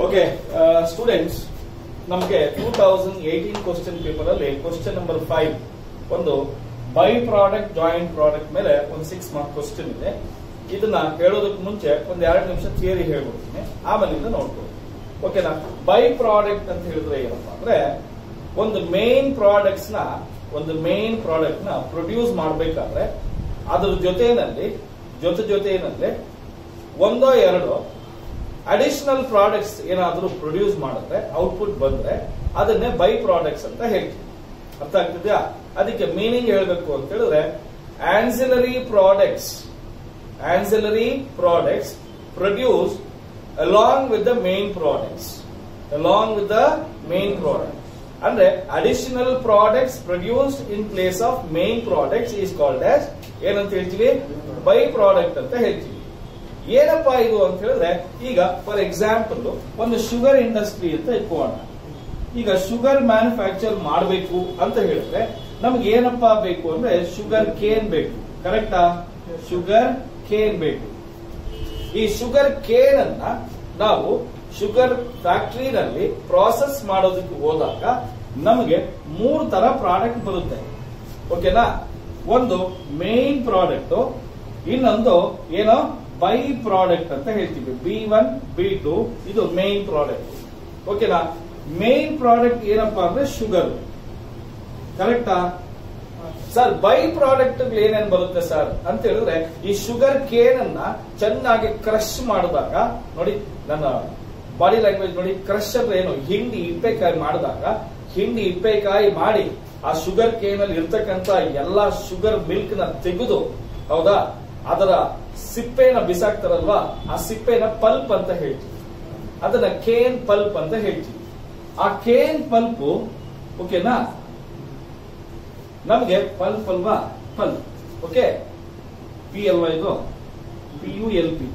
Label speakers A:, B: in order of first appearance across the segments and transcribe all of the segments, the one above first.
A: okay students ನಮಗೆ two thousand eighteen question paper ಅಲ್ಲಿ question number five ಒಂದು by product joint product ಮೇಲೆ ಒಂದು ಸಿಕ್ಸ್ ಮಾರ್ಕ್ ಕ್ವಶನ್ ಇದೆ ಇದನ್ನ ಹೇಳೋದಕ್ಕೆ ಮುಂಚೆ ಒಂದ್ ಎರಡು ನಿಮಿಷ ಥಿಯರಿ ಹೇಳ್ಬಿಡ್ತೀನಿ ಆಮೇಲಿಂದ ನೋಡ್ಬೋದು ಓಕೆನಾ ಬೈ ಪ್ರಾಡಕ್ಟ್ ಅಂತ ಹೇಳಿದ್ರೆ ಏನಪ್ಪಾ ಅಂದ್ರೆ ಒಂದು ಮೇನ್ ಪ್ರಾಡಕ್ಟ್ಸ್ ನ ಒಂದು ಮೇನ್ ಪ್ರಾಡಕ್ಟ್ ನ ಪ್ರೊಡ್ಯೂಸ್ ಮಾಡಬೇಕಾದ್ರೆ ಅದ್ರ ಜೊತೆನಲ್ಲಿ ಜೊತೆ ಜೊತೆನಲ್ಲಿ ಒಂದೋ ಎರಡೋ ಅಡಿಷನಲ್ ಪ್ರಾಡಕ್ಟ್ಸ್ ಏನಾದರೂ ಪ್ರೊಡ್ಯೂಸ್ ಮಾಡಿದ್ರೆ ಔಟ್ಪುಟ್ ಬಂದ್ರೆ ಅದನ್ನೇ ಬೈ ಪ್ರಾಡಕ್ಟ್ಸ್ ಅಂತ ಹೇಳ್ತೀವಿ ಅರ್ಥ ಆಗ್ತಿದ್ಯಾ ಅದಕ್ಕೆ ಮೀನಿಂಗ್ ಹೇಳ್ಬೇಕು ಅಂತ ಹೇಳಿದ್ರೆ ancillary products ancillary products produce along with the main products along with the main product ಅಂದ್ರೆ additional products produced in place of main products is called as ಏನಂತ ಹೇಳ್ತೀವಿ ಬೈ ಪ್ರಾಡಕ್ಟ್ ಅಂತ ಹೇಳ್ತೀವಿ ಏನಪ್ಪಾ ಇದು ಅಂತ ಹೇಳಿದ್ರೆ ಈಗ ಫಾರ್ ಎಕ್ಸಾಂಪಲ್ ಒಂದು ಶುಗರ್ ಇಂಡಸ್ಟ್ರಿ ಅಂತ ಇಟ್ಕೋಣ ಈಗ ಶುಗರ್ ಮ್ಯಾನುಫ್ಯಾಕ್ಚರ್ ಮಾಡಬೇಕು ಅಂತ ಹೇಳಿದ್ರೆ ನಮ್ಗೆ ಏನಪ್ಪಾ ಬೇಕು ಅಂದ್ರೆ ಶುಗರ್ ಕೇನ್ ಬೇಕು ಕರೆಕ್ಟಾ ಶುಗರ್ ಕೇನ್ ಬೇಕು ಈ ಶುಗರ್ ಕೇನ್ ಅನ್ನ ನಾವು ಶುಗರ್ ಫ್ಯಾಕ್ಟರಿನಲ್ಲಿ ಪ್ರಾಸೆಸ್ ಮಾಡೋದಕ್ಕೆ ಹೋದಾಗ ನಮಗೆ ಮೂರು ತರ ಪ್ರಾಡಕ್ಟ್ ಬರುತ್ತೆ ಓಕೆನಾ ಒಂದು ಮೇನ್ ಪ್ರಾಡಕ್ಟ್ ಇನ್ನೊಂದು ಏನೋ ಬೈ ಪ್ರಾಡಕ್ಟ್ ಅಂತ ಹೇಳ್ತೀವಿ ಬಿ ಒನ್ ಬಿ ಟು ಇದು ಮೇನ್ ಪ್ರಾಡಕ್ಟ್ ಓಕೆನಾ ಮೇನ್ ಪ್ರಾಡಕ್ಟ್ ಏನಪ್ಪಾ ಅಂದ್ರೆ ಶುಗರ್ ಕರೆಕ್ಟಾ ಸರ್ ಬೈ ಪ್ರಾಡಕ್ಟ್ ಏನೇನ್ ಬರುತ್ತೆ ಸರ್ ಅಂತ ಹೇಳಿದ್ರೆ ಈ ಶುಗರ್ ಕೇನ್ ಅನ್ನ ಚೆನ್ನಾಗಿ ಕ್ರಶ್ ಮಾಡಿದಾಗ ನೋಡಿ ನನ್ನ ಬಾಡಿ ಲ್ಯಾಂಗ್ವೇಜ್ ನೋಡಿ ಕ್ರಶ್ ಅಂದ್ರೆ ಏನು ಹಿಂಡಿ ಇಪ್ಪೆಕಾಯಿ ಮಾಡಿದಾಗ ಹಿಂಡಿ ಇಪ್ಪೆಕಾಯಿ ಮಾಡಿ ಆ ಶುಗರ್ ಕೇನ್ ಅಲ್ಲಿ ಇರ್ತಕ್ಕಂತ ಎಲ್ಲಾ ಶುಗರ್ ಮಿಲ್ಕ್ ನ ತೆಗೆದು ಹೌದಾ ಅದರ ಸಿಪ್ಪೆನ ಬಿಸಾಕ್ತಾರಲ್ವಾ ಆ ಸಿಪ್ಪೆನ ಪಲ್ಪ್ ಅಂತ ಹೇಳ್ತೀವಿ ಅದನ್ನ ಕೇನ್ ಪಲ್ಪ್ ಅಂತ ಹೇಳ್ತೀವಿ ಆ ಕೇನ್ ಪಲ್ಪ್ ಓಕೆನಾ ನಮಗೆ ಪಲ್ಪ್ ಅಲ್ವಾ ಪಲ್ಪ್ ಓಕೆ ಪಿ ಅಲ್ವಾ ಇದು P U L P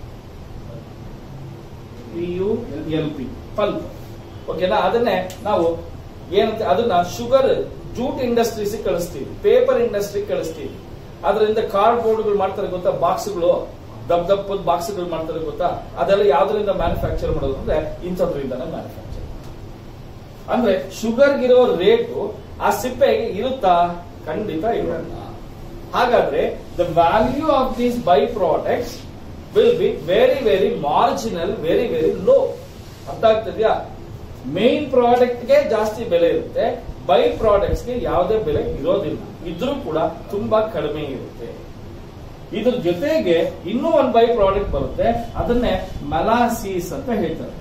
A: P U L P pulp ಓಕೆನಾ ಅದನ್ನೇ ನಾವು ಏನಂತ ಅದನ್ನ ಶುಗರ್ ಜೂಟ್ ಇಂಡಸ್ಟ್ರೀಸ್ ಕಳಿಸ್ತೀವಿ ಪೇಪರ್ ಇಂಡಸ್ಟ್ರಿ ಕಳಿಸ್ತೀವಿ ಅದರಿಂದ ಕಾರ್ಡ್ ಬೋರ್ಡ್ಗಳು ಮಾಡ್ತಾರೆ ಗೊತ್ತಾ ಬಾಕ್ಸ್ಗಳು ದಪ್ಪ ದಪ್ಪದ ಬಾಕ್ಸ್ಗಳು ಮಾಡ್ತಾರೆ ಗೊತ್ತಾ ಅದೆಲ್ಲ ಯಾವ್ದರಿಂದ ಮ್ಯಾನುಫ್ಯಾಕ್ಚರ್ ಮಾಡೋದು ಅಂದ್ರೆ ಇಂಥದ್ರಿಂದನೇ ಮ್ಯಾನುಫ್ಯಾಕ್ಚರ್ ಅಂದ್ರೆ ಶುಗರ್ಗಿರೋ ರೇಟು ಆ ಸಿಪ್ಪೆಗೆ ಇರುತ್ತಾ ಖಂಡಿತ ಇರೋಲ್ಲ ಹಾಗಾದ್ರೆ the value of these by products will be very very marginal very very low ಅರ್ಥ ಆಗ್ತದ್ಯಾ ಮೇನ್ ಪ್ರಾಡಕ್ಟ್ ಗೆ ಜಾಸ್ತಿ ಬೆಲೆ ಇರುತ್ತೆ ಬೈ ಪ್ರಾಡಕ್ಟ್ಸ್ ಗೆ ಯಾವುದೇ ಬೆಲೆ ಇರೋದಿಲ್ಲ ಇದ್ರೂ ಕೂಡ ತುಂಬಾ ಕಡಿಮೆ ಇರುತ್ತೆ ಇದ್ರ ಜೊತೆಗೆ ಇನ್ನೂ ಒಂದು ಬೈ ಪ್ರಾಡಕ್ಟ್ ಬರುತ್ತೆ ಅದನ್ನೇ ಮೆಲಾಸಿಸ್ ಅಂತ ಹೇಳ್ತಾರೆ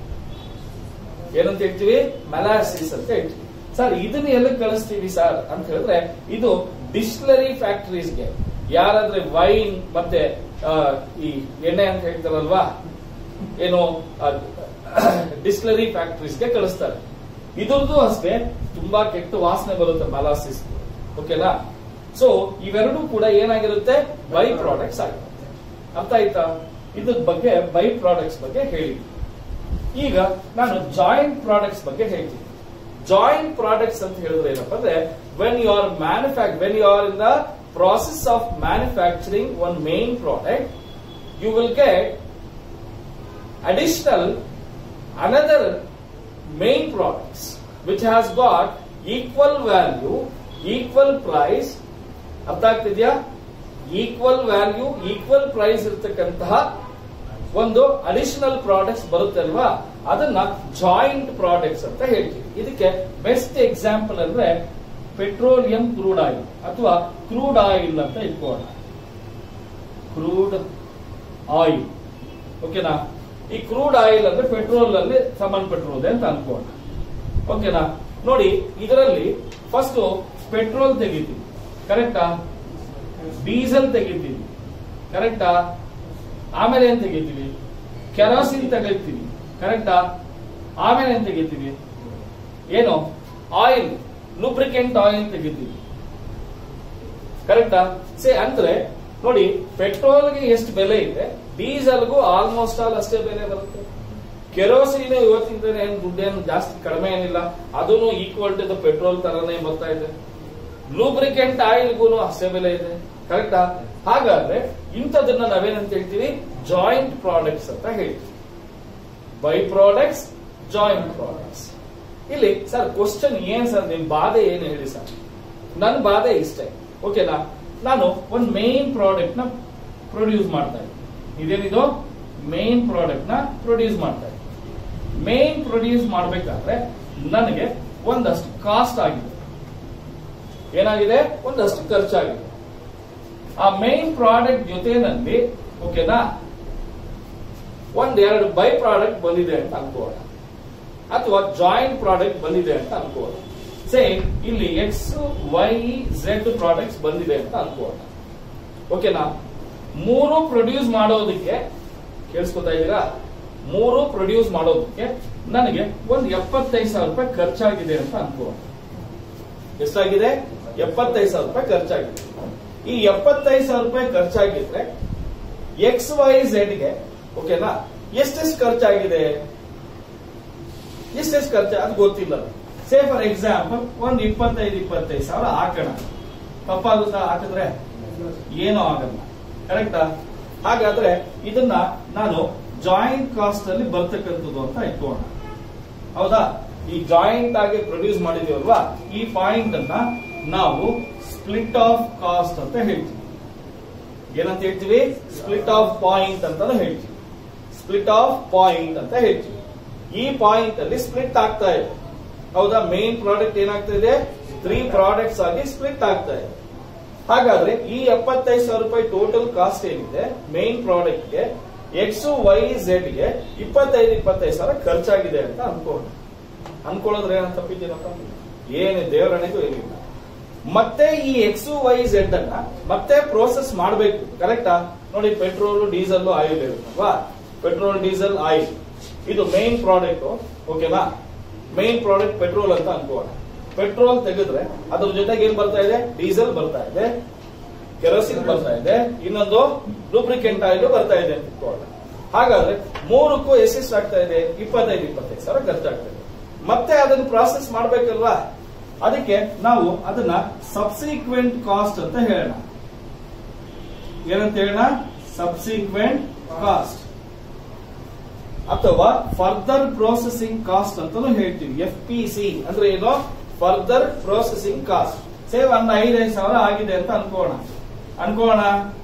A: ಏನಂತ ಹೇಳ್ತೀವಿ ಮೆಲಾಸಿಸ್ ಅಂತ ಹೇಳ್ತೀವಿ ಸರ್ ಇದನ್ನ ಎಲ್ಲ ಕಳಿಸ್ತೀವಿ ಸರ್ ಅಂತ ಹೇಳಿದ್ರೆ ಇದು ಡಿಸ್ಲರಿ ಫ್ಯಾಕ್ಟರೀಸ್ಗೆ ಯಾರಾದ್ರೆ ವೈನ್ ಮತ್ತೆ ಆ, ಈ ಎಣ್ಣೆ ಅಂತ ಹೇಳ್ತಾರಲ್ವಾ ಏನು ಡಿಸ್ಲರಿ ಫ್ಯಾಕ್ಟರೀಸ್ಗೆ ಕಳಿಸ್ತಾರೆ ಇದ್ರದ್ದು ಅಷ್ಟೇ ತುಂಬಾ ಕೆಟ್ಟ ವಾಸನೆ ಬರುತ್ತೆ ಮೆಲಾಸಿಸ್ ಓಕೆನಾ ಸೊ ಇವೆರಡೂ ಕೂಡ ಏನಾಗಿರುತ್ತೆ ಬೈ ಪ್ರಾಡಕ್ಟ್ಸ್ ಆಗಿರುತ್ತೆ ಅರ್ಥ ಆಯ್ತಾ ಇದ್ರ ಬಗ್ಗೆ ಬೈ ಪ್ರಾಡಕ್ಟ್ಸ್ ಬಗ್ಗೆ ಹೇಳಿ ಈಗ ನಾನು ಜಾಯಿಂಟ್ ಪ್ರಾಡಕ್ಟ್ಸ್ ಬಗ್ಗೆ ಹೇಳ್ತೀನಿ ಜಾಯಿಂಟ್ ಪ್ರಾಡಕ್ಟ್ಸ್ ಅಂತ ಹೇಳಿದ್ರೆ ಏನಪ್ಪ ಅಂದ್ರೆ when you are manufact when you are in the process of manufacturing one main product you will get additional another main products which has got equal value equal price ಅರ್ಥ ಆಗ್ತಿದ್ಯಾ equal value equal price ಇರ್ತಕ್ಕಂತಹ ಒಂದು additional products ಬರುತ್ತೆ ಅಲ್ವಾ ಅದನ್ನ joint products ಅಂತ ಹೇಳ್ತೀವಿ ಇದಕ್ಕೆ ಬೆಸ್ಟ್ ಎಕ್ಸಾಂಪಲ್ ಅಂದ್ರೆ ಪೆಟ್ರೋಲಿಯಂ ಕ್ರೂಡ್ ಆಯಿಲ್ ಅಥವಾ ಕ್ರೂಡ್ ಆಯಿಲ್ ಅಂತ ಇಟ್ಕೋಣ ಕ್ರೂಡ್ ಆಯಿಲ್ ಓಕೆನಾ ಈ ಕ್ರೂಡ್ ಆಯಿಲ್ ಅಂದ್ರೆ ಪೆಟ್ರೋಲ್ ಅಲ್ಲಿ ಸಂಬಂಧಪಟ್ಟಿರೋದೆ ಅಂತ ಅನ್ಕೋಣ ಓಕೆನಾ ನೋಡಿ ಇದರಲ್ಲಿ ಫಸ್ಟ್ ಪೆಟ್ರೋಲ್ ತೆಗಿತೀವಿ ಕರೆಕ್ಟಾ ಡೀಸೆಲ್ ತೆಗಿತೀವಿ ಕರೆಕ್ಟಾ ಆಮೇಲೆ ಏನ್ ತೆಗಿತೀವಿ ಕೆರೋಸಿನ್ ತೆಗಿತೀವಿ ಕರೆಕ್ಟಾ ಆಮೇಲೆ ಏನ್ ತೆಗಿತೀವಿ ಏನು ಆಯಿಲ್ ಲೂಬ್ರಿಕೆಂಟ್ ಆಯಿಲ್ ತೆಗಿತೀವಿ ಕರೆಕ್ಟಾ ಸೇ ಅಂದ್ರೆ ನೋಡಿ ಪೆಟ್ರೋಲ್ಗೆ ಎಷ್ಟು ಬೆಲೆ ಇದೆ ಡೀಸೆಲ್ಗೂ ಆಲ್ಮೋಸ್ಟ್ ಆಲ್ ಅಷ್ಟೇ ಬೆಲೆ ಬರುತ್ತೆ ಕೆರೋಸಿನ್ ಇವತ್ತಿನ ದಿನ ಏನು ದುಡ್ಡೇನು ಜಾಸ್ತಿ ಕಡಿಮೆ ಏನಿಲ್ಲ ಅದನ್ನು ಈಕ್ವಲ್ ಟು ದ ಪೆಟ್ರೋಲ್ ತರನೇ ಬರ್ತಾ ಇದೆ ಲೂಬ್ರಿಕೆಂಟ್ ಆಯಿಲ್ಗೂ ಅಷ್ಟೇ ಬೆಲೆ ಇದೆ ಕರೆಕ್ಟಾ ಹಾಗಾದ್ರೆ ಇಂಥದನ್ನ ನಾವೇನಂತ ಹೇಳ್ತೀವಿ ಜಾಯಿಂಟ್ ಪ್ರಾಡಕ್ಟ್ಸ್ ಅಂತ ಹೇಳ್ತೀವಿ ಬೈ ಪ್ರಾಡಕ್ಟ್ಸ್ ಜಾಯಿಂಟ್ ಪ್ರಾಡಕ್ಟ್ಸ್ ಇಲ್ಲಿ ಸರ್ ಕ್ವಶನ್ ಏನ್ ಸರ್ ನಿಮ್ ಬಾಧೆ ಏನು ಹೇಳಿ ಸರ್ ನನ್ನ ಬಾಧೆ ಇಷ್ಟೇ ಓಕೆನಾ ನಾನು ಒಂದು ಮೇನ್ ಪ್ರಾಡಕ್ಟ್ ನ ಪ್ರೊಡ್ಯೂಸ್ ಮಾಡ್ತಾ ಇದ್ದೀನಿ ಇದೇನಿದು ಮೇನ್ ಪ್ರಾಡಕ್ಟ್ ನ ಪ್ರೊಡ್ಯೂಸ್ ಮಾಡ್ತಾ ಇದ್ದೀನಿ ಮೇನ್ ಪ್ರೊಡ್ಯೂಸ್ ಮಾಡಬೇಕಾದ್ರೆ ನನಗೆ ಒಂದಷ್ಟು ಕಾಸ್ಟ್ ಆಗಿದೆ ಏನಾಗಿದೆ ಒಂದಷ್ಟು ಖರ್ಚಾಗಿದೆ ಆ ಮೇನ್ ಪ್ರಾಡಕ್ಟ್ ಜೊತೆನಲ್ಲಿ ಓಕೆನಾ ಒಂದೆರಡು ಬೈ ಪ್ರಾಡಕ್ಟ್ ಬಂದಿದೆ ಅಂತ ಅನ್ಕೋಣ ಅಥವಾ ಜಾಯಿಂಟ್ ಪ್ರಾಡಕ್ಟ್ ಬಂದಿದೆ ಅಂತ ಅನ್ಕೋಣ ಸೇ ಇಲ್ಲಿ ಎಕ್ಸ್ ವೈ ಝೆಡ್ ಪ್ರಾಡಕ್ಟ್ಸ್ ಬಂದಿದೆ ಅಂತ ಅನ್ಕೋಣ ಓಕೆನಾ ಮೂರು ಪ್ರೊಡ್ಯೂಸ್ ಮಾಡೋದಕ್ಕೆ ಕೇಳಿಸ್ಕೊತಾ ಇದ್ದೀರಾ ಮೂರು ಪ್ರೊಡ್ಯೂಸ್ ಮಾಡೋದಕ್ಕೆ ನನಗೆ ಒಂದು ಎಪ್ಪತ್ತೈದು ಸಾವಿರ ರೂಪಾಯಿ ಖರ್ಚಾಗಿದೆ ಅಂತ ಅನ್ಕೋಣ ಎಷ್ಟಾಗಿದೆ ಎಪ್ಪತ್ತೈದು ಸಾವಿರ ರೂಪಾಯಿ ಖರ್ಚಾಗಿದೆ ಈ ಎಪ್ಪತ್ತೈದು ಸಾವಿರ ರೂಪಾಯಿ ಖರ್ಚಾಗಿದ್ರೆ ಎಕ್ಸ್ ವೈ ಗೆ ಓಕೆನಾ ಎಷ್ಟೆಷ್ಟು ಖರ್ಚಾಗಿದೆ ಎಷ್ಟೆಷ್ಟು ಖರ್ಚು ಅದು ಗೊತ್ತಿಲ್ಲ ಸೇ ಫಾರ್ ಎಕ್ಸಾಂಪಲ್ ಒಂದು ಇಪ್ಪತ್ತೈದು ಇಪ್ಪತ್ತೈದು ಸಾವಿರ ಹಾಕೋಣ ತಪ್ಪಾಗುತ್ತಾ ಹಾಕಿದ್ರೆ ಏನೂ ಆಗಲ್ಲ ಕರೆಕ್ಟಾ ಹಾಗಾದ್ರೆ ಇದನ್ನ ನಾನು ಜಾಯಿಂಟ್ ಕಾಸ್ಟ್ ಅಲ್ಲಿ ಬರ್ತಕ್ಕಂಥದ್ದು ಅಂತ ಇಟ್ಕೋಣ ಹೌದಾ ಈ ಜಾಯಿಂಟ್ ಆಗಿ ಪ್ರೊಡ್ಯೂಸ್ ಮಾಡಿದೀವಲ್ವಾ ಈ ಪಾಯಿಂಟ್ ಅನ್ನ ನಾವು ಸ್ಪ್ಲಿಟ್ ಆಫ್ ಕಾಸ್ಟ್ ಅಂತ ಹೇಳ್ತೀವಿ ಏನಂತ ಹೇಳ್ತೀವಿ ಸ್ಪ್ಲಿಟ್ ಆಫ್ ಪಾಯಿಂಟ್ ಅಂತಾನು ಹೇಳ್ತೀವಿ ಸ್ಪ್ಲಿಟ್ ಆಫ್ ಪಾಯಿಂಟ್ ಅಂತ ಹೇಳ್ತೀವಿ ಈ ಪಾಯಿಂಟ್ ಅಲ್ಲಿ ಸ್ಪ್ಲಿಟ್ ಆಗ್ತಾ ಇದೆ ಹೌದಾ ಮೇನ್ ಪ್ರಾಡಕ್ಟ್ ಏನಾಗ್ತಾ ಇದೆ ತ್ರೀ ಪ್ರಾಡಕ್ಟ್ಸ್ ಆಗಿ ಸ್ಪ್ಲಿಟ್ ಆಗ್ತಾ ಇದೆ ಹಾಗಾದ್ರೆ ಈ ಎಪ್ಪತ್ತೈದು ಸಾವಿರ ರೂಪಾಯಿ ಟೋಟಲ್ ಕಾಸ್ಟ್ ಏನಿದೆ ಮೇನ್ ಪ್ರಾಡಕ್ಟ್ ಗೆ ಎಕ್ಸ್ ವೈ ಝೆಡ್ ಗೆ ಇಪ್ಪತ್ತೈದು ಇಪ್ಪತ್ತೈದು ಸಾವಿರ ಖರ್ಚಾಗಿದೆ ಅಂತ ಅನ್ಕೋಣ ಅನ್ಕೊಳ್ಳೋದ್ರೆ ಏನಂತ ತಪ್ಪಿದ್ದೀನಪ್ಪ ಏನು ದೇವರಣೆಗೂ ಏನಿಲ್ಲ ಮತ್ತೆ ಈ ಎಕ್ಸ್ ವೈ ಝೆಡ್ ಅನ್ನ ಮತ್ತೆ ಪ್ರೋಸೆಸ್ ಮಾಡಬೇಕು ಕರೆಕ್ಟಾ ನೋಡಿ ಪೆಟ್ರೋಲ್ ಡೀಸೆಲ್ ಆಯಿಲ್ ಇರುತ್ತಲ್ವಾ ಪೆಟ್ರೋಲ್ ಡೀಸೆಲ್ ಆಯಿಲ್ ಇದು ಮೇನ್ ಪ್ರಾಡಕ್ಟ್ ಓಕೆನಾ ಮೇನ್ ಪ್ರಾಡಕ್ಟ್ ಪೆಟ್ರೋಲ್ ಅಂತ ಅನ್ಕೋಣ ಪೆಟ್ರೋಲ್ ತೆಗೆದ್ರೆ ಅದ್ರ ಜೊತೆಗೆ ಏನ್ ಬರ್ತಾ ಇದೆ ಡೀಸೆಲ್ ಬರ್ತಾ ಇದೆ ಕೆರೋಸಿನ್ ಬರ್ತಾ ಇದೆ ಇನ್ನೊಂದು ಲೂಬ್ರಿಕೆಂಟ್ ಆಯಿಲ್ ಬರ್ತಾ ಇದೆ ಅಂತ ಇಟ್ಕೊಳ್ಳೋಣ ಹಾಗಾದ್ರೆ ಮೂರಕ್ಕೂ ಎಷ್ಟೆಷ್ಟು ಆಗ್ತಾ ಇದೆ ಇಪ್ಪತ್ತೈದು ಇಪ್ಪತ್ತೈದು ಸಾವಿರ ಖರ್ಚಾಗ್ತಾ ಇದೆ ಮತ್ತೆ ಅದನ್ನು ಪ್ರಾಸೆಸ್ ಮಾಡ್ಬೇಕಲ್ವಾ ಅದಕ್ಕೆ ನಾವು ಅದನ್ನ ಸಬ್ಸಿಕ್ವೆಂಟ್ ಕಾಸ್ಟ್ ಅಂತ ಹೇಳೋಣ ಏನಂತ ಹೇಳೋಣ ಸಬ್ಸಿಕ್ವೆಂಟ್ ಕಾಸ್ಟ್ ಅಥವಾ ಫರ್ದರ್ ಪ್ರೊಸೆಸಿಂಗ್ ಕಾಸ್ಟ್ ಅಂತಾನು ಹೇಳ್ತೀವಿ ಎಫ್ ಪಿ ಸಿ ಅಂದ್ರೆ ಏನು ಫರ್ದರ್ ಪ್ರೊಸೆಸಿಂಗ್ ಕಾಸ್ಟ್ ಸೇವ್ ಒಂದು ಐದೈದು ಸಾವಿರ ಆಗಿದೆ ಅಂತ ಅನ್ಕೋಣ ಅನ್ಕೋಣ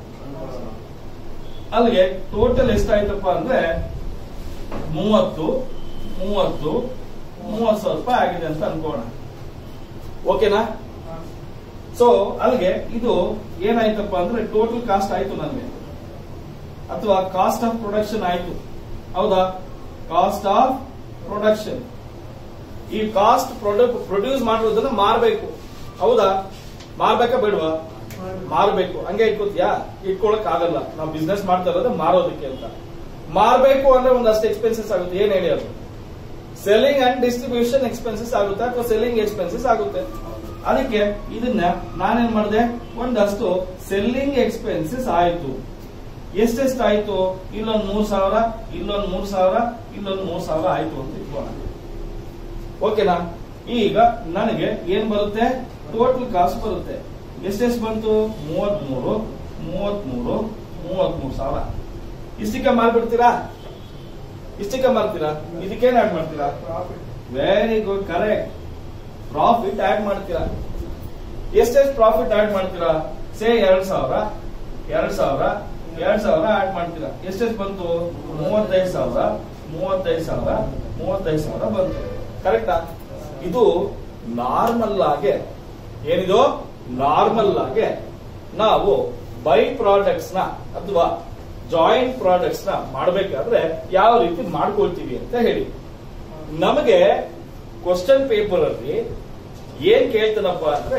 A: ಅಲ್ಲಿಗೆ ಟೋಟಲ್ ಎಷ್ಟಾಯ್ತಪ್ಪ ಅಂದ್ರೆ ಮೂವತ್ತು ಮೂವತ್ತು ಮೂವತ್ತು ಸಾವಿರ ರೂಪಾಯಿ ಆಗಿದೆ ಅಂತ ಅನ್ಕೋಣ ಓಕೆನಾ ಸೊ ಅಲ್ಲಿಗೆ ಇದು ಏನಾಯ್ತಪ್ಪ ಅಂದ್ರೆ ಟೋಟಲ್ ಕಾಸ್ಟ್ ಆಯ್ತು ನನಗೆ ಅಥವಾ ಕಾಸ್ಟ್ ಆಫ್ ಪ್ರೊಡಕ್ಷನ್ ಆಯ್ತು ಹೌದಾ ಕಾಸ್ಟ್ ಆಫ್ ಪ್ರೊಡಕ್ಷನ್ ಈ ಕಾಸ್ಟ್ ಪ್ರಾಡಕ್ಟ್ ಪ್ರೊಡ್ಯೂಸ್ ಮಾಡೋದನ್ನ ಮಾರಬೇಕು ಹೌದಾ ಮಾರ್ಬೇಕಾ ಬೇಡವಾ ಮಾರ್ಬೇಕು ಹಂಗೆ ಇಟ್ಕೋತಿಯಾ ಇಟ್ಕೊಳಕ್ ಆಗಲ್ಲ ನಾವು ಬಿಸ್ನೆಸ್ ಮಾಡ್ತಾ ಇರೋದು ಮಾರೋದಕ್ಕೆ ಅಂತ ಮಾರ್ಬೇಕು ಅಂದ್ರೆ ಒಂದಷ್ಟು ಎಕ್ಸ್ಪೆನ್ಸಸ್ ಆಗುತ್ತೆ ಏನ್ ಹೇಳಿ ಅದು ಸೆಲ್ಲಿಂಗ್ ಅಂಡ್ ಡಿಸ್ಟ್ರಿಬ್ಯೂಷನ್ ಎಕ್ಸ್ಪೆನ್ಸಸ್ ಆಗುತ್ತೆ ಅಥವಾ ಸೆಲ್ಲಿಂಗ್ ಎಕ್ಸ್ಪೆನ್ಸಸ್ ಆಗುತ್ತೆ ಅದಕ್ಕೆ ಇದನ್ನ ನಾನೇನ್ ಮಾಡಿದೆ ಒಂದಷ್ಟು ಸೆಲ್ಲಿಂಗ್ ಎಕ್ಸ್ಪೆನ್ಸಸ್ ಆಯ್ತು ಎಷ್ಟೆಷ್ಟು ಆಯ್ತು ಇಲ್ಲೊಂದ್ ಮೂರ್ ಸಾವಿರ ಇಲ್ಲೊಂದ್ ಮೂರ್ ಸಾವಿರ ಇಲ್ಲೊಂದ್ ಮೂರ್ ಸಾವಿರ ಆಯ್ತು ಅಂತ ಇಟ್ಕೋಣ ಓಕೆನಾ ಈಗ ನನಗೆ ಏನ್ ಬರುತ್ತೆ ಟೋಟಲ್ ಕಾಸ್ಟ್ ಬರುತ್ತೆ ಎಷ್ಟೆಷ್ಟು ಬಂತು ಮೂವತ್ ಮೂರು ಮೂವತ್ ಮೂರು ಮೂವತ್ ಮೂರು ಸಾವಿರ ಇಷ್ಟಕ್ಕೆ ಮಾರ್ಬಿಡ್ತೀರಾ ಇಷ್ಟಕ್ಕೆ ಮಾರ್ತೀರಾ ಇದಕ್ಕೇನ್ ಆಡ್ ಮಾಡ್ತೀರಾ very good correct profit add ಮಾಡ್ತೀರಾ ಎಷ್ಟೆಷ್ಟು ಪ್ರಾಫಿಟ್ ಆಡ್ ಮಾಡ್ತೀರಾ ಸೇ ಎರಡ್ ಸಾವಿರ ಎರಡ್ ಸಾವಿರ ಎರಡ್ ಸಾವಿರ ಆಡ್ ಮಾಡ್ತೀರಾ ಎಷ್ಟೆಷ್ಟು ಬಂತು ಮೂವತ್ತೈದು ಸಾವಿರ ಮೂವತ್ತೈದು ಸಾವಿರ ಮೂವತ್ತೈದು ಸಾವಿರ ಬಂತು ಕರೆಕ್ಟಾ ಇದು ನಾರ್ಮಲ್ ಆಗಿ ಏನಿದು ನಾರ್ಮಲ್ ಆಗಿ ನಾವು ಬೈ ಪ್ರಾಡಕ್ಟ್ಸ್ ನ ಅಥವಾ ಜಾಯಿಂಟ್ ಪ್ರಾಡಕ್ಟ್ಸ್ ನ ಮಾಡಬೇಕಾದ್ರೆ ಯಾವ ರೀತಿ ಮಾಡ್ಕೊಳ್ತೀವಿ ಅಂತ ಹೇಳಿ ನಮಗೆ ಕ್ವಶನ್ ಪೇಪರ್ ಅಲ್ಲಿ ಏನ್ ಕೇಳ್ತಾನಪ್ಪ ಅಂದ್ರೆ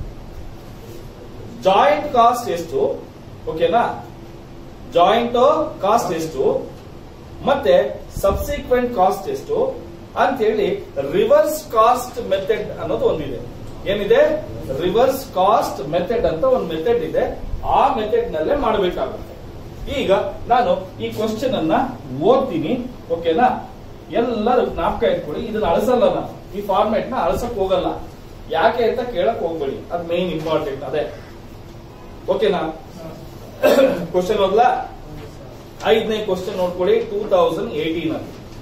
A: ಜಾಯಿಂಟ್ ಕಾಸ್ಟ್ ಎಷ್ಟು ಓಕೆನಾ ಜಾಯಿಂಟ್ ಕಾಸ್ಟ್ ಎಷ್ಟು ಮತ್ತೆ ಸಬ್ಸಿಕ್ವೆಂಟ್ ಕಾಸ್ಟ್ ಎಷ್ಟು ಅಂತ ಹೇಳಿ ರಿವರ್ಸ್ ಕಾಸ್ಟ್ ಮೆಥಡ್ ಅನ್ನೋದು ಒಂದಿದೆ ಏನಿದೆ ರಿವರ್ಸ್ ಕಾಸ್ಟ್ ಮೆಥಡ್ ಅಂತ ಒಂದು ಮೆಥಡ್ ಇದೆ ಆ ಮೆಥಡ್ ನಲ್ಲೇ ಮಾಡಬೇಕಾಗುತ್ತೆ ಈಗ ನಾನು ಈ ಕ್ವಶನ್ ಅನ್ನ ಓದ್ತೀನಿ ಓಕೆನಾ ಎಲ್ಲರೂ ಜ್ಞಾಪಕ ಇಟ್ಕೊಳ್ಳಿ ಇದನ್ನ ಅಳಿಸಲ್ಲ ನಾನು ಈ ಫಾರ್ಮೆಟ್ ನ ಅಳಿಸಕ್ ಹೋಗಲ್ಲ ಯಾಕೆ ಅಂತ ಕೇಳಕ್ ಹೋಗ್ಬೇಡಿ ಅದ್ ಮೇನ್ ಇಂಪಾರ್ಟೆಂಟ್ ಅದೇ ಓಕೆನಾ ಕ್ವಶನ್ ಓದ್ಲಾ ಐದನೇ ಕ್ವಶನ್ ನೋಡ್ಕೊಳ್ಳಿ ಟೂ ತೌಸಂಡ್ ಏಟೀನ್ ಅಲ್ಲಿ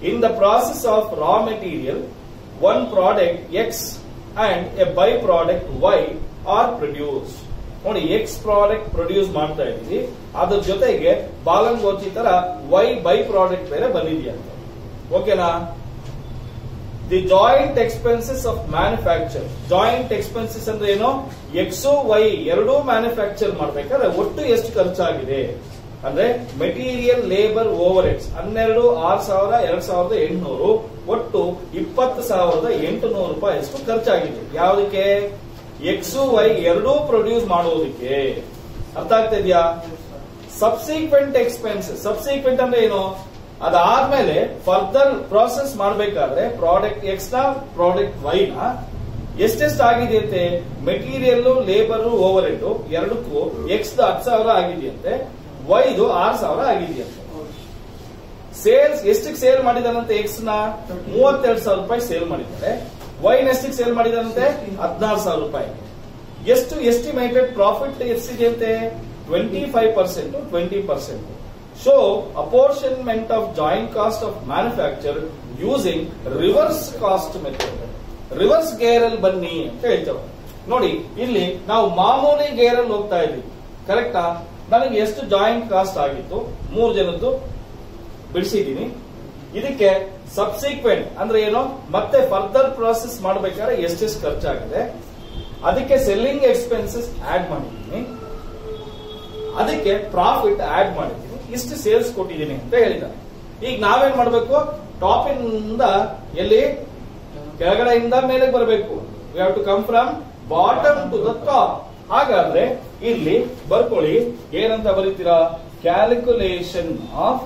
A: in the process of raw material one product X and a by product Y are produce ನೋಡಿ ಎಕ್ಸ್ ಪ್ರಾಡಕ್ಟ್ ಪ್ರೊಡ್ಯೂಸ್ ಮಾಡ್ತಾ ಇದೀವಿ ಅದ್ರ ಜೊತೆಗೆ ಬಾಲಂಗೋಚಿ ತರ ವೈ ಬೈ ಪ್ರಾಡಕ್ಟ್ ಬೇರೆ ಬಂದಿದೆಯಂತೆ ಓಕೆನಾ the joint expenses of manufacture joint expenses ಅಂದ್ರೆ ಏನು ಎಕ್ಸ್ ವೈ ಎರಡೂ ಮ್ಯಾನುಫ್ಯಾಕ್ಚರ್ ಮಾಡ್ಬೇಕಾದ್ರೆ ಒಟ್ಟು ಎಷ್ಟು ಖರ್ಚಾಗಿದೆ ಅಂದ್ರೆ ಮೆಟೀರಿಯಲ್ ಲೇಬರ್ ಓವರ್ ಹೆಡ್ಸ್ ಹನ್ನೆರಡು ಆರ್ ಸಾವಿರ ಎರಡ್ ಸಾವಿರದ ಎಂಟುನೂರು ಒಟ್ಟು ಇಪ್ಪತ್ತು ಸಾವಿರದ ಎಂಟುನೂರು ರೂಪಾಯಿ ಅಷ್ಟು ಖರ್ಚಾಗಿದೆ ಯಾವುದಕ್ಕೆ ಎಕ್ಸ್ ವೈ ಎರಡೂ ಪ್ರೊಡ್ಯೂಸ್ ಮಾಡೋದಕ್ಕೆ ಅರ್ಥ ಆಗ್ತಾ ಇದೆಯಾ ಸಬ್ಸಿಕ್ವೆಂಟ್ ಎಕ್ಸ್ಪೆನ್ಸಸ್ ಸಬ್ಸಿಕ್ವೆಂಟ್ ಅಂದ್ರೆ ಏನು ಅದಾದ್ಮೇಲೆ ಫರ್ದರ್ ಪ್ರಾಸೆಸ್ ಮಾಡಬೇಕಾದ್ರೆ ಪ್ರಾಡಕ್ಟ್ ಎಕ್ಸ್ ನ ಪ್ರಾಡಕ್ಟ್ ವೈ ನ ಎಷ್ಟೆಷ್ಟು ಆಗಿದೆ ಅಂತೆ ಮೆಟೀರಿಯಲ್ ಲೇಬರ್ ಓವರ್ ಹೆಡ್ ಎರಡಕ್ಕೂ ಎಕ್ಸ್ ಹತ್ತು ಸಾವಿರ ಆಗಿದೆಯಂತೆ ವೈದು ಆರು ಸಾವಿರ ಆಗಿದೆಯಂತೆ ಸೇಲ್ಸ್ ಎಷ್ಟಕ್ಕೆ ಸೇಲ್ ಮಾಡಿದಾನಂತೆ ಎಕ್ಸ್ ನ ಮೂವತ್ತೆರಡು ಸಾವಿರ ರೂಪಾಯಿ ಸೇಲ್ ಮಾಡಿದ್ದಾರೆ ವೈನ್ ಎಷ್ಟಕ್ಕೆ ಸೇಲ್ ಮಾಡಿದಾನಂತೆ ಹದಿನಾರು ಸಾವಿರ ರೂಪಾಯಿ ಎಷ್ಟು ಎಸ್ಟಿಮೇಟೆಡ್ ಪ್ರಾಫಿಟ್ ಎಷ್ಟಿದೆ ಅಂತೆ twenty five percent twenty percent show apportionment of joint cost of manufacture using reverse cost method reverse gear ಅಲ್ಲಿ ಬನ್ನಿ ಅಂತ ಹೇಳ್ತೇವೆ ನೋಡಿ ಇಲ್ಲಿ ನಾವು ಮಾಮೂಲಿ ಗೇರ್ ಅಲ್ಲಿ ಹೋಗ್ತಾ ಇದ್ವಿ ಕರೆಕ್ಟಾ ನನಗೆ ಎಷ್ಟು ಜಾಯಿಂಟ್ ಕಾಸ್ಟ್ ಆಗಿತ್ತು ಮೂರು ಜನದ್ದು ಬಿಡಿಸಿದ್ದೀನಿ ಇದಕ್ಕೆ ಸಬ್ಸಿಕ್ವೆಂಟ್ ಅಂದ್ರೆ ಏನು ಮತ್ತೆ ಫರ್ದರ್ ಪ್ರಾಸೆಸ್ ಮಾಡಬೇಕಾದ್ರೆ ಎಷ್ಟೆಷ್ಟು ಖರ್ಚಾಗಿದೆ ಅದಕ್ಕೆ ಸೆಲ್ಲಿಂಗ್ ಎಕ್ಸ್ಪೆನ್ಸಸ್ ಆಡ್ ಮಾಡಿದ್ದೀನಿ ಅದಕ್ಕೆ ಪ್ರಾಫಿಟ್ ಆಡ್ ಮಾಡಿದ್ದೀನಿ ಇಷ್ಟು ಸೇಲ್ಸ್ ಕೊಟ್ಟಿದ್ದೀನಿ ಅಂತ ಹೇಳಿದ್ದಾರೆ ಈಗ ನಾವೇನ್ ಮಾಡಬೇಕು ಟಾಪ್ ಇಂದ ಎಲ್ಲಿ ಕೆಳಗಡೆಯಿಂದ ಮೇಲೆ ಬರಬೇಕು we have to come from bottom to the top ಹಾಗಾದ್ರೆ ಇಲ್ಲಿ ಬರ್ಕೊಳ್ಳಿ ಏನಂತ ಬರೀತೀರಾ calculation of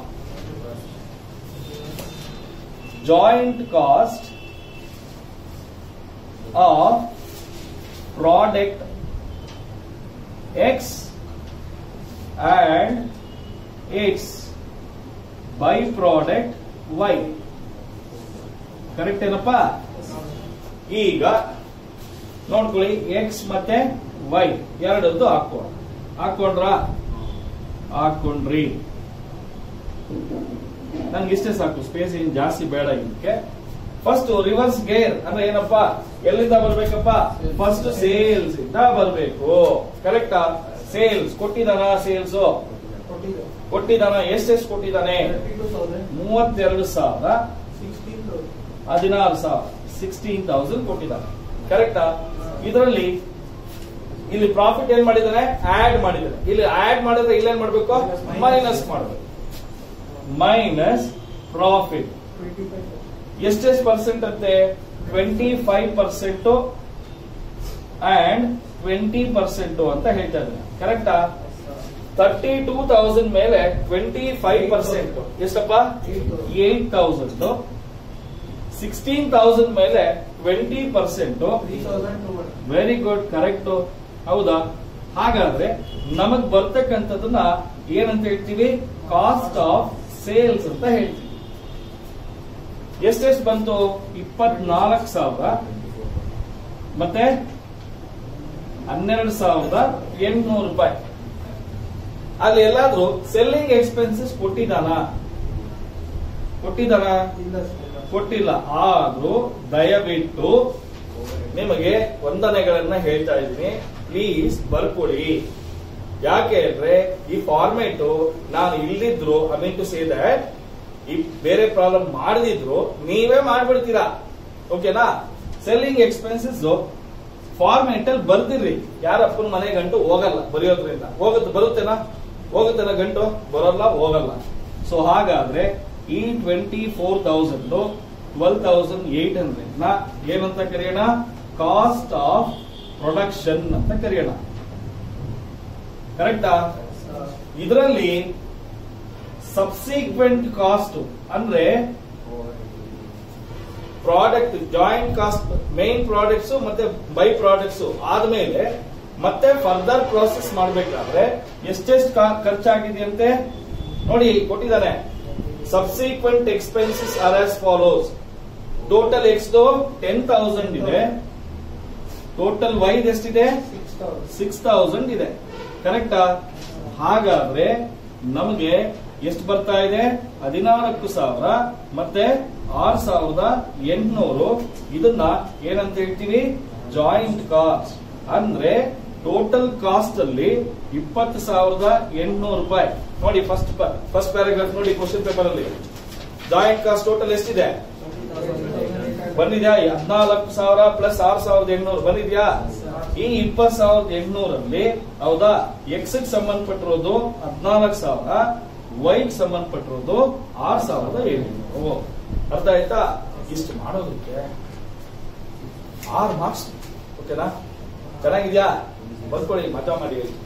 A: joint cost of product X and its by product Y correct ಏನಪ್ಪ ಈಗ ನೋಡ್ಕೊಳ್ಳಿ ಎಕ್ಸ್ ಮತ್ತೆ ವೈ ಎರಡದ್ದು ಹಾಕೋಣ ಹಾಕೊಂಡ್ರ ಹಾಕೊಂಡ್ರಿ ನನ್ಗೆ ಇಷ್ಟೇ ಸಾಕು ಸ್ಪೇಸ್ ಏನ್ ಜಾಸ್ತಿ ಬೇಡ ಇದಕ್ಕೆ ಫಸ್ಟ್ ರಿವರ್ಸ್ ಗೇರ್ ಅಂದ್ರೆ ಏನಪ್ಪಾ ಎಲ್ಲಿಂದ ಬರ್ಬೇಕಪ್ಪ ಫಸ್ಟ್ ಸೇಲ್ಸ್ ಇಂದ ಬರ್ಬೇಕು ಕರೆಕ್ಟಾ ಸೇಲ್ಸ್ ಕೊಟ್ಟಿದಾನ ಸೇಲ್ಸ್ ಕೊಟ್ಟಿದಾನ ಎಷ್ಟೆಷ್ಟು ಕೊಟ್ಟಿದ್ದಾನೆ ಮೂವತ್ತೆರಡು ಸಾವಿರ ಹದಿನಾರು ಸಾವಿರ ಸಿಕ್ಸ್ಟೀನ್ ತೌಸಂಡ್ ಕೊಟ್ಟಿದ್ದಾನೆ ಕರೆಕ್ಟಾ ಇದರಲ್ಲಿ ಇಲ್ಲಿ ಪ್ರಾಫಿಟ್ ಏನ್ ಮಾಡಿದಾನೆ ಆಡ್ ಮಾಡಿದಾನೆ ಇಲ್ಲಿ ಆಡ್ ಮಾಡಿದ್ರೆ ಇಲ್ಲೇನ್ ಮಾಡ್ಬೇಕು ಮೈನಸ್ ಮಾಡಬೇಕು ಮೈನಸ್ ಪ್ರಾಫಿಟ್ ಎಷ್ಟೆಷ್ಟು ಪರ್ಸೆಂಟ್ ಅಂತೆ twenty five percent and twenty percent ಅಂತ ಹೇಳ್ತಾ ಇದ್ದಾರೆ ಕರೆಕ್ಟಾ ತರ್ಟಿ ಟೂ ತೌಸಂಡ್ ಮೇಲೆ ಟ್ವೆಂಟಿ ಫೈವ್ ಪರ್ಸೆಂಟ್ ಎಷ್ಟಪ್ಪ ಏಟ್ ತೌಸಂಡ್ ಸಿಕ್ಸ್ಟೀನ್ ತೌಸಂಡ್ ಮೇಲೆ twenty percent very good correct ಹೌದಾ ಹಾಗಾದ್ರೆ ನಮಗ್ ಬರ್ತಕ್ಕಂಥದನ್ನ ಏನಂತ ಹೇಳ್ತೀವಿ ಕಾಸ್ಟ್ ಆಫ್ ಸೇಲ್ಸ್ ಅಂತ ಹೇಳ್ತೀವಿ ಎಷ್ಟೆಷ್ಟು ಬಂತು ಇಪ್ಪತ್ನಾಲ್ಕು ಸಾವಿರ ಮತ್ತೆ ಹನ್ನೆರಡು ಸಾವಿರದ ಎಂಟುನೂರು ರೂಪಾಯಿ ಅಲ್ಲಿ ಎಲ್ಲಾದ್ರೂ ಸೆಲ್ಲಿಂಗ್ ಎಕ್ಸ್ಪೆನ್ಸಸ್ ಕೊಟ್ಟಿದ್ದಾನ ಕೊಟ್ಟಿದ್ದಾನ ಕೊಟ್ಟಿಲ್ಲ ಆದ್ರೂ ದಯವಿಟ್ಟು ನಿಮಗೆ ವಂದನೆಗಳನ್ನ ಹೇಳ್ತಾ ಇದ್ದೀನಿ ಪ್ಲೀಸ್ ಬರ್ಕೊಡಿ ಯಾಕೆ ಅಂದ್ರೆ ಈ ಫಾರ್ಮೇಟ್ ನಾನು ಇಲ್ಲಿದ್ರು I mean to say that ಈ ಬೇರೆ ಪ್ರಾಬ್ಲಮ್ ಮಾಡದಿದ್ರು ನೀವೇ ಮಾಡ್ಬಿಡ್ತೀರಾ ಓಕೆನಾ ಸೆಲ್ಲಿಂಗ್ ಎಕ್ಸ್ಪೆನ್ಸಸ್ ಫಾರ್ಮೇಟ್ ಅಲ್ಲಿ ಬರ್ದಿರ್ರಿ ಯಾರಪ್ಪನ ಮನೆ ಗಂಟು ಹೋಗಲ್ಲ ಬರೆಯೋದ್ರಿಂದ ಹೋಗುತ್ತೆ ಬರುತ್ತೇನಾ ಹೋಗುತ್ತೇನ ಗಂಟು ಬರೋಲ್ಲ ಹೋಗಲ್ಲ ಸೊ ಹಾಗಾದ್ರೆ ಈ twenty four thousand twelve thousand eight hundred ನ ಏನಂತ ಕರೆಯೋಣ ಕಾಸ್ಟ್ ಆಫ್ ಪ್ರೊಡಕ್ಷನ್ ಅಂತ ಕರೆಯೋಣ ಕರೆಕ್ಟಾ ಇದರಲ್ಲಿ ಸಬ್ಸಿಕ್ವೆಂಟ್ ಕಾಸ್ಟ್ ಅಂದ್ರೆ product joint cost main products ಮತ್ತೆ ಬೈ ಪ್ರಾಡಕ್ಟ್ಸ್ ಆದ್ಮೇಲೆ ಮತ್ತೆ ಫರ್ದರ್ ಪ್ರೋಸೆಸ್ ಮಾಡಬೇಕಾದ್ರೆ ಎಷ್ಟೆಷ್ಟು ಖರ್ಚಾಗಿದೆಯಂತೆ ನೋಡಿ ಕೊಟ್ಟಿದ್ದಾನೆ subsequent expenses are as follows total X ten thousand ಇದೆ ಟೋಟಲ್ ವೈದ್ ಎಷ್ಟಿದೆ ಸಿಕ್ಸ್ ತೌಸಂಡ್ ಇದೆ ಕರೆಕ್ಟಾ ಹಾಗಾದ್ರೆ ನಮಗೆ ಎಷ್ಟು ಬರ್ತಾ ಇದೆ ಹದಿನಾಲ್ಕು ಸಾವಿರ ಮತ್ತೆ ಆರ್ ಸಾವಿರದ ಎಂಟುನೂರು ಇದನ್ನ ಏನಂತ ಹೇಳ್ತೀವಿ ಜಾಯಿಂಟ್ ಕಾಸ್ಟ್ ಅಂದ್ರೆ ಟೋಟಲ್ ಕಾಸ್ಟ್ ಅಲ್ಲಿ ಇಪ್ಪತ್ತು ಸಾವಿರದ ಎಂಟುನೂರು ರೂಪಾಯಿ ನೋಡಿ ಫಸ್ಟ್ ಫಸ್ಟ್ ಪ್ಯಾರಾಗ್ರಾಫ್ ನೋಡಿ ಕ್ವಶನ್ ಪೇಪರ್ ಅಲ್ಲಿ ಜಾಯಿಂಟ್ ಕಾಸ್ಟ್ ಟೋಟಲ್ ಎಷ್ಟಿದೆ ಬಂದಿದ್ಯಾ ಹದಿನಾಲ್ಕು ಸಾವಿರ ಪ್ಲಸ್ ಆರ್ ಸಾವಿರದ ಎಂಟುನೂರು ಬಂದಿದ್ಯಾ ಈ ಇಪ್ಪತ್ ಸಾವಿರದ ಎಂಟುನೂರಲ್ಲಿ ಹೌದಾ ಎಕ್ಸ್ ಗೆ ಸಂಬಂಧಪಟ್ಟಿರೋದು ಹದಿನಾಲ್ಕು ಸಾವಿರ ವೈ ಗೆ ಸಂಬಂಧಪಟ್ಟಿರೋದು ಆರ್ ಸಾವಿರದ ಎಂಟುನೂರು ಅರ್ಥ ಆಯ್ತಾ ಇಷ್ಟು ಮಾಡೋದಕ್ಕೆ ಆರು ಮಾರ್ಕ್ಸ್ ಓಕೆನಾ ಚೆನ್ನಾಗಿದ್ಯಾ ಬಂದ್ಕೊಳ್ಳಿ ಮಜಾ ಮಾಡಿ